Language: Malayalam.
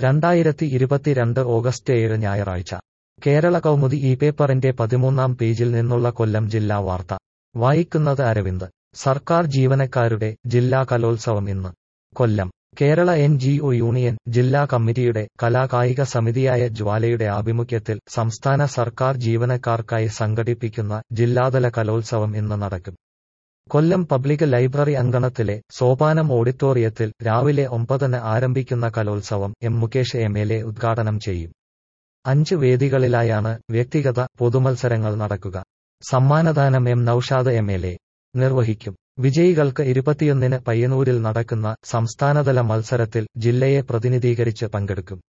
രണ്ടായിരത്തി ഇരുപത്തിരണ്ട് ഓഗസ്റ്റ് ഏഴ് ഞായറാഴ്ച കേരള കൗമുദി ഈ പേപ്പറിന്റെ പതിമൂന്നാം പേജിൽ നിന്നുള്ള കൊല്ലം ജില്ലാ വാർത്ത വായിക്കുന്നത് അരവിന്ദ് സർക്കാർ ജീവനക്കാരുടെ ജില്ലാ കലോത്സവം ഇന്ന് Kollam Kerala N G O union ജില്ലാ കമ്മിറ്റിയുടെ കലാകായിക സമിതിയായ ജ്വാലയുടെ ആഭിമുഖ്യത്തിൽ സംസ്ഥാന സർക്കാർ ജീവനക്കാർക്കായി സംഘടിപ്പിക്കുന്ന ജില്ലാതല കലോത്സവം ഇന്ന് നടക്കും കൊല്ലം പബ്ലിക് ലൈബ്രറി അങ്കണത്തിലെ സോപാനം ഓഡിറ്റോറിയത്തിൽ രാവിലെ ഒമ്പതിന് ആരംഭിക്കുന്ന കലോത്സവം M Mukesh M L A ഉദ്ഘാടനം ചെയ്യും അഞ്ച് വേദികളിലായാണ് വ്യക്തിഗത പൊതുമത്സരങ്ങൾ നടക്കുക സമ്മാനദാനം M Naushad M L A നിർവഹിക്കും വിജയികൾക്ക് ഇരുപത്തിയൊന്നിന് പയ്യന്നൂരിൽ നടക്കുന്ന സംസ്ഥാനതല മത്സരത്തിൽ ജില്ലയെ പ്രതിനിധീകരിച്ച് പങ്കെടുക്കും